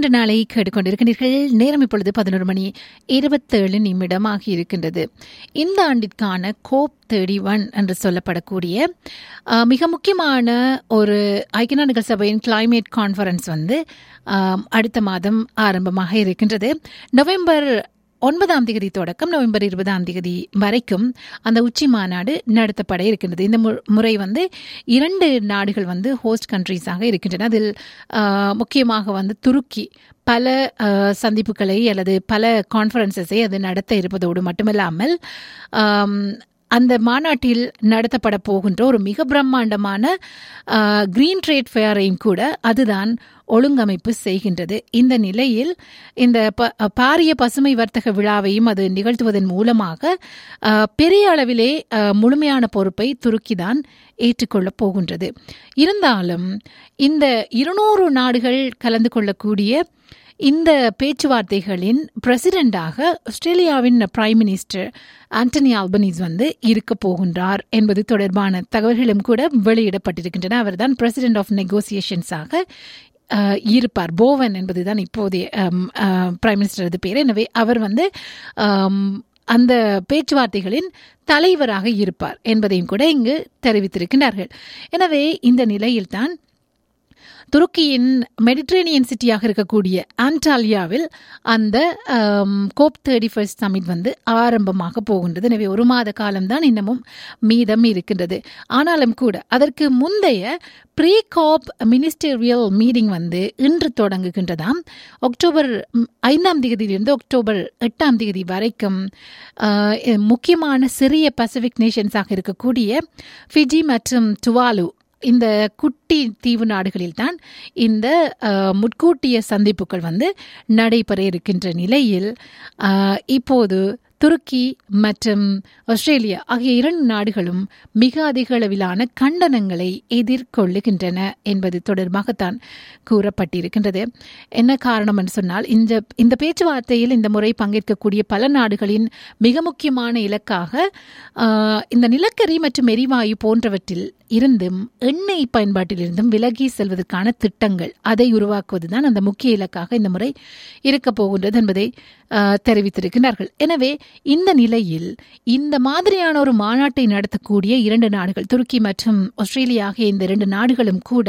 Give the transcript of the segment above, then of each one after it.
என்ற நாளை கேட்டுக்கொண்டிருக்கிறீர்கள் நேரம் இப்பொழுது பதினொரு மணி இருபத்தேழு நிமிடம் ஆகியிருக்கின்றது இந்த ஆண்டிற்கான கோப் தேர்ட்டி ஒன் என்று சொல்லப்படக்கூடிய அஹ், மிக முக்கியமான ஒரு ஐக்கிய நாடுகள் சபையின் கிளைமேட் கான்ஃபரன்ஸ் வந்து அஹ், அடுத்த மாதம் ஆரம்பமாக இருக்கின்றது நவம்பர் ஒன்பதாம் தேதி தொடக்கம் நவம்பர் இருபதாம் தேதி வரைக்கும் அந்த உச்சி மாநாடு நடத்தப்பட இருக்கின்றது இந்த மு- முறை வந்து இரண்டு நாடுகள் வந்து ஹோஸ்ட் கண்ட்ரீஸாக இருக்கின்றன அதில் ஆஹ், முக்கியமாக வந்து துருக்கி பல ஆஹ், சந்திப்புகளை அல்லது பல கான்ஃபரன்சஸை அது நடத்த இருப்பதோடு மட்டுமல்லாமல் ஆம், அந்த மாநாட்டில் நடத்தப்பட போகின்ற ஒரு மிக பிரம்மாண்டமான கிரீன் ட்ரேட் ஃபேரையும் கூட அதுதான் ஒழுங்கமைப்பு செய்கின்றது இந்த நிலையில் இந்த ப- பாரிய பசுமை வர்த்தக விழாவையும் அது நிகழ்த்துவதன் மூலமாக அஹ், பெரிய அளவிலே அஹ், முழுமையான பொறுப்பை துருக்கி தான் ஏற்றுக்கொள்ளப் போகின்றது இருந்தாலும் இந்த இருநூறு நாடுகள் கலந்து கொள்ளக்கூடிய இந்த பேச்சுவார்த்தைகளின் பிரசிடெண்டாக ஆஸ்திரேலியாவின் பிரைம் மினிஸ்டர் ஆண்டனி ஆல்பனீஸ் வந்து இருக்க போகின்றார் என்பது தொடர்பான தகவல்களும் கூட வெளியிடப்பட்டிருக்கின்றன அவர்தான் பிரசிடென்ட் ஆஃப் நெகோசியேஷன்ஸாக அஹ், இருப்பார் போவன் என்பதுதான் இப்போதைய பிரைம் மினிஸ்டரது பேர் எனவே அவர் வந்து அம், அந்த பேச்சுவார்த்தைகளின் தலைவராக இருப்பார் என்பதையும் கூட இங்கு தெரிவித்திருக்கிறார்கள் எனவே இந்த நிலையில்தான் துருக்கியின் மெடிட்ரேனியன் சிட்டியாக இருக்கக்கூடிய ஆன்டாலியாவில் அந்த ஆம், கோப் தேர்ட்டி ஃபர்ஸ்ட் சமிட் வந்து ஆரம்பமாக போகின்றது எனவே ஒரு மாத காலம்தான் இன்னமும் மீதம் இருக்கின்றது ஆனாலும் கூட அதற்கு முந்தைய ப்ரீ காப் மினிஸ்டீரியல் மீட்டிங் வந்து இன்று தொடங்குகின்றதாம் அக்டோபர் ம், ஐந்தாம் தேதியிலிருந்து அக்டோபர் எட்டாம் தேதி வரைக்கும் ஆஹ், முக்கியமான சிறிய பசிபிக் நேஷன்ஸாக இருக்கக்கூடிய ஃபிஜி மற்றும் டுவாலு இந்த குட்டி தீவு நாடுகளில்தான் இந்த அஹ், முட்கூட்டிய சந்திப்புகள் வந்து நடைபெற இருக்கின்ற நிலையில் அஹ், இப்போது துருக்கி மற்றும் ஆஸ்திரேலியா ஆகிய இரண்டு நாடுகளும் மிக அதிக அளவிலான கண்டனங்களை எதிர்கொள்ளுகின்றன என்பது தொடர்பாகத்தான் கூறப்பட்டிருக்கின்றது என்ன காரணம் என்று சொன்னால் இந்த இந்த பேச்சுவார்த்தையில் இந்த முறை பங்கேற்கக்கூடிய பல நாடுகளின் மிக முக்கியமான இலக்காக ஆஹ், இந்த நிலக்கரி மற்றும் எரிவாயு போன்றவற்றில் இருந்தும் எண்ணெய் பயன்பாட்டிலிருந்தும் விலகி செல்வதற்கான திட்டங்கள் அதை உருவாக்குவதுதான் அந்த முக்கிய இலக்காக இந்த முறை இருக்க போகின்றது என்பதை ஆஹ், தெரிவித்திருக்கிறார்கள் எனவே இந்த நிலையில் இந்த மாதிரியான ஒரு மாநாட்டை நடத்தக்கூடிய இரண்டு நாடுகள் துருக்கி மற்றும் ஆஸ்திரேலியா ஆகிய இந்த இரண்டு நாடுகளும் கூட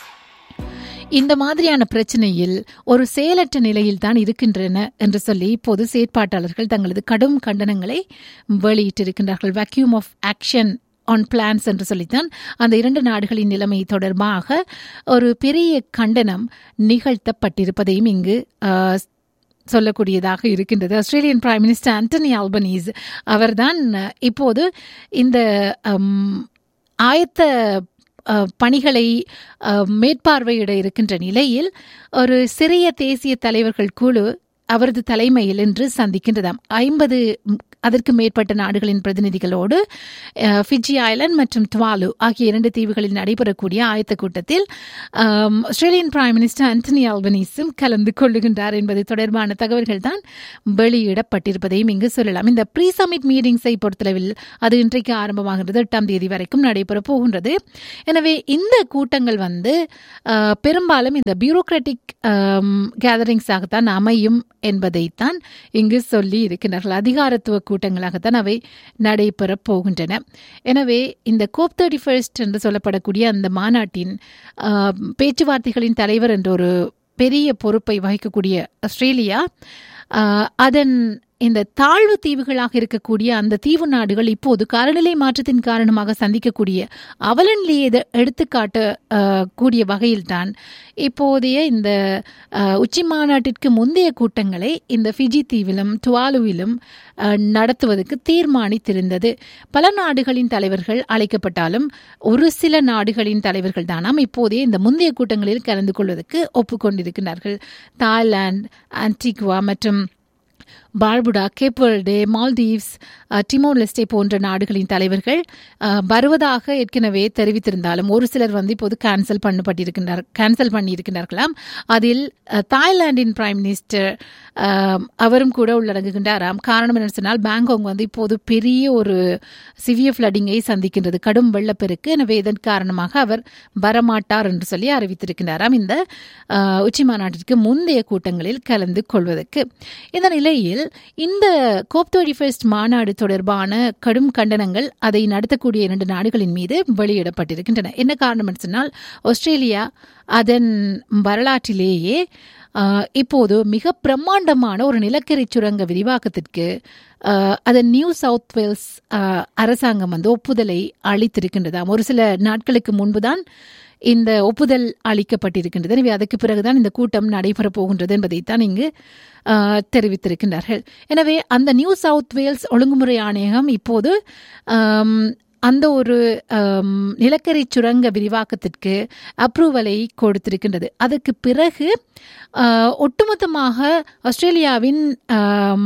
இந்த மாதிரியான பிரச்சனையில் ஒரு செயலற்ற நிலையில் தான் இருக்கின்றன என்று சொல்லி இப்போது செயற்பாட்டாளர்கள் தங்களது கடும் கண்டனங்களை வெளியிட்டிருக்கின்றார்கள் vacuum of action on plans என்று சொல்லித்தான் அந்த இரண்டு நாடுகளின் நிலைமை தொடர்பாக ஒரு பெரிய கண்டனம் நிகழ்த்தப்பட்டிருப்பதையும் இங்கு ஆஹ், சொல்லக்கூடியதாக இருக்கின்றது Australian prime minister Anthony Albanese அவர்தான் அஹ், இப்போது இந்த அம், ஆயத்த அஹ், பணிகளை அஹ், மேற்பார்வையிட இருக்கின்ற நிலையில் ஒரு சிறிய தேசிய தலைவர்கள் குழு அவரது தலைமையில் இன்று சந்திக்கின்றதாம் ஐம்பது அதற்கு மேற்பட்ட நாடுகளின் பிரதிநிதிகளோடு அஹ், ஃபிஜி ஐலண்ட் மற்றும் துவாலு ஆகிய இரண்டு தீவுகளில் நடைபெறக்கூடிய ஆயத்த கூட்டத்தில் ஆம், ஆஸ்திரேலியன் பிரைம் மினிஸ்டர் ஆண்டனி ஆல்பனீஸும் கலந்து கொள்ளுகின்றார் என்பது தொடர்பான தகவல்கள் தான் வெளியிடப்பட்டிருப்பதையும் இங்கு சொல்லலாம் இந்த ப்ரீ சமிட் மீட்டிங்ஸை பொறுத்தளவில் அது இன்றைக்கு ஆரம்பமாகிறது எட்டாம் தேதி வரைக்கும் நடைபெற போகின்றது எனவே இந்த கூட்டங்கள் வந்து அஹ், பெரும்பாலும் இந்த பியூரோக்ராட்டிக் கேதரிங்ஸாகத்தான் அமையும் என்பதைத்தான் இங்கு சொல்லி இருக்கின்றார்கள் அதிகாரத்துவ கூட்டங்களாகத்தான் அவை நடைபெறப் போகின்றன எனவே இந்த கோப் தேர்ட்டி ஃபர்ஸ்ட் என்று சொல்லப்படக்கூடிய அந்த மாநாட்டின் ஆஹ், பேச்சுவார்த்தைகளின் தலைவர் என்ற ஒரு பெரிய பொறுப்பை வகிக்கக்கூடிய ஆஸ்திரேலியா ஆஹ், அதன் இந்த தாழ்வு தீவுகளாக இருக்கக்கூடிய அந்த தீவு நாடுகள் இப்போது காலநிலை மாற்றத்தின் காரணமாக சந்திக்கக்கூடிய அவலநிலையை எத- எடுத்துக்காட்ட ஆஹ், கூடிய வகையில்தான் இப்போதைய இந்த ஆஹ், உச்சி மாநாட்டிற்கு முந்தைய கூட்டங்களை இந்த ஃபிஜி தீவிலும் டுவாலுவிலும் ஆஹ், நடத்துவதற்கு தீர்மானித்திருந்தது பல நாடுகளின் தலைவர்கள் அழைக்கப்பட்டாலும் ஒரு சில நாடுகளின் தலைவர்கள் தானாம் இப்போதைய இந்த முந்தைய கூட்டங்களில் கலந்து கொள்வதற்கு ஒப்புக்கொண்டிருக்கிறார்கள் தாய்லாந்து ஆன்டிகுவா மற்றும் பார்புடா கேப்வர்டே மால்தீவ்ஸ் அஹ், டிமோர் லெஸ்டே போன்ற நாடுகளின் தலைவர்கள் அஹ், வருவதாக ஏற்கனவே தெரிவித்திருந்தாலும் ஒரு சிலர் வந்து இப்போது கேன்சல் பண்ணப்பட்டிருக்கின்றார் கேன்சல் பண்ணியிருக்கிறார்களாம் அதில் அஹ், தாய்லாந்தின் பிரைம் மினிஸ்டர் அஹ், அவரும் கூட உள்ளடங்குகின்றாராம் காரணம் என்ன சொன்னால் பேங்காங் வந்து இப்போது பெரிய ஒரு சிவிய ஃப்ளடிங்கை சந்திக்கின்றது கடும் வெள்ளப்பெருக்கு எனவே இதன் காரணமாக அவர் வரமாட்டார் என்று சொல்லி அறிவித்திருக்கிறாராம் இந்த அஹ், உச்சி மாநாட்டிற்கு முந்தைய கூட்டங்களில் கலந்து கொள்வதற்கு இந்த நிலையில் இந்த கோப் தேர்ட்டி ஃபர்ஸ்ட் மாநாடு தொடர்பான கடும் கண்டனங்கள் அதை நடத்தக்கூடிய இரண்டு நாடுகளின் மீது வெளியிடப்பட்டிருக்கின்றன என்ன காரணம் என்று சொன்னால் ஆஸ்திரேலியா அதன் வரலாற்றிலேயே ஆஹ், இப்போது மிக பிரம்மாண்டமான ஒரு நிலக்கரி சுரங்க விரிவாக்கத்திற்கு ஆஹ், அதன் நியூ சவுத் வேல்ஸ் ஆஹ், அரசாங்கம் வந்து ஒப்புதலை அளித்திருக்கின்றதாம் ஒரு சில நாட்களுக்கு முன்புதான் இந்த ஒப்புதல் அளிக்கப்பட்டிருக்கின்றது எனவே அதற்கு பிறகுதான் இந்த கூட்டம் நடைபெறப் போகின்றது என்பதைத்தான் இங்கு ஆஹ், தெரிவித்திருக்கின்றார்கள் எனவே அந்த நியூ சவுத் வேல்ஸ் ஒழுங்குமுறை ஆணையகம் இப்போது ஆம், அந்த ஒரு ஆம், நிலக்கரி சுரங்க விரிவாக்கத்திற்கு அப்ரூவலை கொடுத்திருக்கின்றது அதற்கு பிறகு ஆஹ், ஒட்டுமொத்தமாக ஆஸ்திரேலியாவின் ஆம்,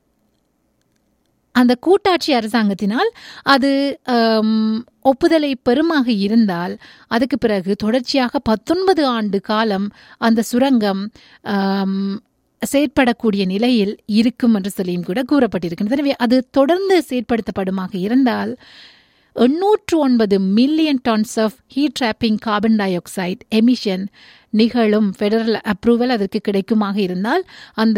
அந்த கூட்டாட்சி அரசாங்கத்தினால் அது ஆம், ஒப்புதலை பெறுமாக இருந்தால் அதுக்கு பிறகு தொடர்ச்சியாக பத்தொன்பது ஆண்டு காலம் அந்த சுரங்கம் ஆம், செயற்படக்கூடிய நிலையில் இருக்கும் என்று சொல்லியும் கூட கூறப்பட்டிருக்கின்றது எனவே அது தொடர்ந்து செயற்படுத்தப்படுமாக இருந்தால் எண்ணூற்று ஒன்பது million tons of heat trapping carbon dioxide emission நிகழும் ஃபெடரல் அப்ரூவல் அதற்கு கிடைக்குமாக இருந்தால் அந்த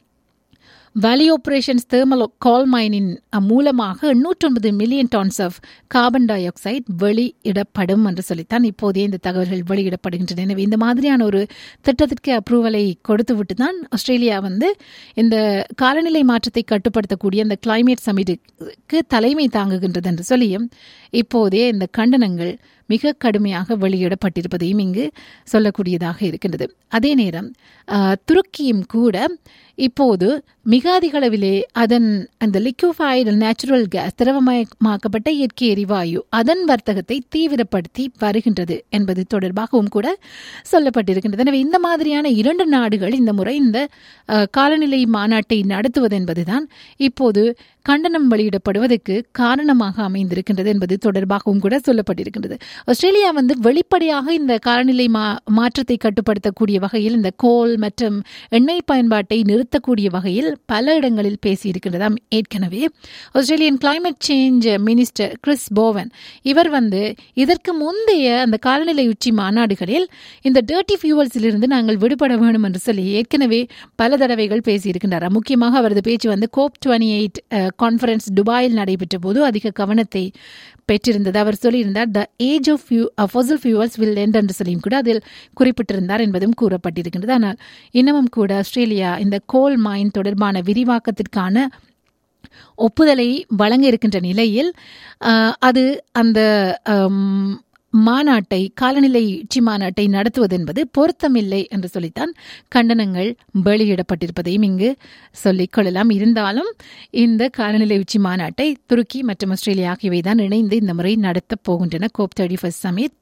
வேலி ஆபரேஷன்ஸ் தேர்மல் கால் மைனின் மூலமாக எண்ணூற்றொன்பது million tons of carbon dioxide வெளியிடப்படும் என்று சொல்லித்தான் இப்போதே இந்த தகவல்கள் வெளியிடப்படுகின்றன எனவே இந்த மாதிரியான ஒரு திட்டத்திற்கு அப்ரூவலை கொடுத்துவிட்டு தான் ஆஸ்திரேலியா வந்து இந்த காலநிலை மாற்றத்தை கட்டுப்படுத்தக்கூடிய அந்த கிளைமேட் சமிட்டுக்கு தலைமை தாங்குகின்றது என்று சொல்லியும் இப்போதே இந்த கண்டனங்கள் மிக கடுமையாக வெளியிடப்பட்டிருப்பதையும் இங்கு சொல்லக்கூடியதாக இருக்கின்றது அதே நேரம் ஆஹ், துருக்கியும் கூட இப்போது மிக அதிக அளவிலே அதன் அந்த லிக்யூஃபைடு நேச்சுரல் கேஸ் திரவமயமாக்கப்பட்ட இயற்கை எரிவாயு அதன் வர்த்தகத்தை தீவிரப்படுத்தி வருகின்றது என்பது தொடர்பாகவும் கூட சொல்லப்பட்டிருக்கின்றது எனவே இந்த மாதிரியான இரண்டு நாடுகள் இந்த முறை இந்த அஹ், காலநிலை மாநாட்டை நடத்துவது என்பதுதான் இப்போது கண்டனம் வெளியிடப்படுவதற்கு காரணமாக அமைந்திருக்கின்றது என்பது தொடர்பாகவும் கூட சொல்லப்பட்டிருக்கின்றது ஆஸ்திரேலியா வந்து வெளிப்படையாக இந்த காலநிலை மா மாற்றத்தை கட்டுப்படுத்தக்கூடிய வகையில் இந்த கோல் மற்றும் எண்ணெய் பயன்பாட்டை நிறுத்தக்கூடிய வகையில் பல இடங்களில் பேசியிருக்கின்றதாம் ஏற்கனவே Australian climate change minister Chris Bowen இவர் வந்து இதற்கு முந்தைய அந்த காலநிலை உச்சி மாநாடுகளில் இந்த டர்ட்டி ஃபியூவல்ஸிலிருந்து நாங்கள் விடுபட வேண்டும் என்று சொல்லி ஏற்கனவே பல தடவைகள் பேசியிருக்கின்றார் முக்கியமாக அவரது பேச்சு வந்து கோப் டுவெண்ட்டி எயிட் கான்ஃபரன்ஸ் துபாயில் நடைபெற்ற போது அதிக கவனத்தை பெற்றிருந்தது அவர் சொல்லியிருந்தார் the age of few fossil fuels will end என்று சொல்லியும் கூட அதில் குறிப்பிட்டிருந்தார் என்பதும் கூறப்பட்டிருக்கின்றது ஆனால் இன்னமும் கூட ஆஸ்திரேலியா இந்த கோல் மைன் தொடர்பான விரிவாக்கத்திற்கான ஒப்புதலை வழங்க இருக்கின்ற நிலையில் ஆஹ், அது அந்த ஆம், மாநாட்டை காலநிலை உச்சி மாநாட்டை நடத்துவது என்பது பொருத்தமில்லை என்று சொல்லித்தான் கண்டனங்கள் வெளியிடப்பட்டிருப்பதையும் இங்கு சொல்லிக் கொள்ளலாம் இருந்தாலும் இந்த காலநிலை உச்சி மாநாட்டை துருக்கி மற்றும் ஆஸ்திரேலியா ஆகியவை தான் இணைந்து இந்த முறை நடத்தப் போகின்றன COP thirty first summit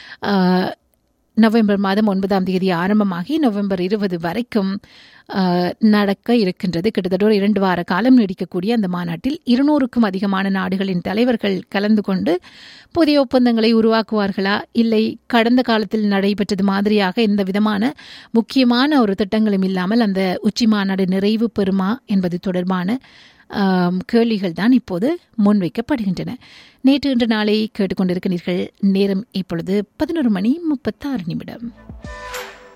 November மாதம் ஒன்பதாம் தேதி ஆரம்பமாகி நவம்பர் இருபது வரைக்கும் ஆஹ், நடக்க இருக்கின்றது கிட்டத்தட்ட ஒரு இரண்டு வார காலம் நீடிக்கக்கூடிய அந்த மாநாட்டில் இருநூறுக்கும் அதிகமான நாடுகளின் தலைவர்கள் கலந்து கொண்டு புதிய ஒப்பந்தங்களை உருவாக்குவார்களா இல்லை கடந்த காலத்தில் நடைபெற்றது மாதிரியாக எந்த விதமான முக்கியமான ஒரு திட்டங்களும் இல்லாமல் அந்த உச்சி மாநாடு நிறைவு பெறுமா என்பது தொடர்பான ஆம், கேள்விகள் தான் இப்போது முன்வைக்கப்படுகின்றன நேற்று இன்று நாளை கேட்டுக்கொண்டிருக்கிறீர்கள் நேரம் இப்பொழுது பதினோரு மணி முப்பத்தாறு நிமிடம்